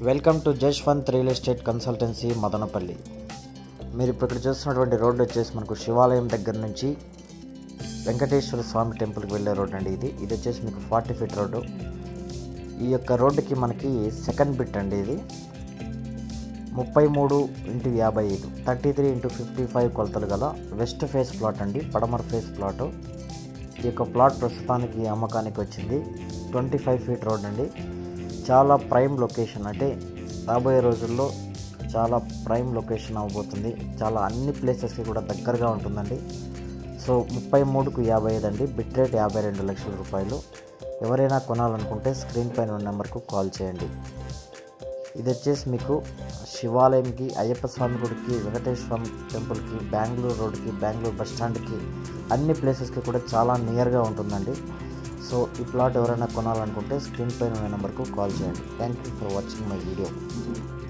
welcome to Jashwanth real estate consultancy Madanapalle మీరు ఇప్పుడు ఇక్కడ చూస్తున్నటువంటి రోడ్డు వచ్చేసి మనకు శివాలయం దగ్గర నుంచి వెంకటేశ్వర స్వామి టెంపుల్కి వెళ్ళే రోడ్ అండి ఇది ఇది వచ్చేసి మీకు ఫార్టీ ఫీట్ రోడ్డు ఈ యొక్క రోడ్డుకి మనకి సెకండ్ బిట్ అండి ఇది ముప్పై మూడు ఇంటూ యాభై ఐదు thirty three into fifty five కొలతలు గల వెస్ట్ ఫేస్ ప్లాట్ అండి పడమర ఫేస్ ప్లాటు ఈ యొక్క ప్లాట్ ప్రస్తుతానికి అమ్మకానికి వచ్చింది ట్వంటీ ఫైవ్ ఫీట్ రోడ్ అండి చాలా ప్రైమ్ లొకేషన్ అంటే రాబోయే రోజుల్లో చాలా ప్రైమ్ లొకేషన్ అవ్వబోతుంది చాలా అన్ని ప్లేసెస్కి కూడా దగ్గరగా ఉంటుందండి సో ముప్పై మూడుకు యాభై ఐదు అండి బిట్ రేట్ యాభై రెండు లక్షల రూపాయలు ఎవరైనా కొనాలనుకుంటే స్క్రీన్ పైన ఉన్న నెంబర్కు కాల్ చేయండి ఇది వచ్చేసి మీకు శివాలయంకి అయ్యప్ప స్వామి గుడికి వెంకటేశ్వర స్వామి టెంపుల్కి బెంగళూరు రోడ్కి బెంగళూరు బస్ స్టాండ్కి అన్ని ప్లేసెస్కి కూడా చాలా నియర్గా ఉంటుందండి సో ఈ ప్లాట్ ఎవరైనా కొనాలనుకుంటే స్క్రీన్ పైన ఉన్న నెంబర్కు కాల్ చేయండి thank you for watching my video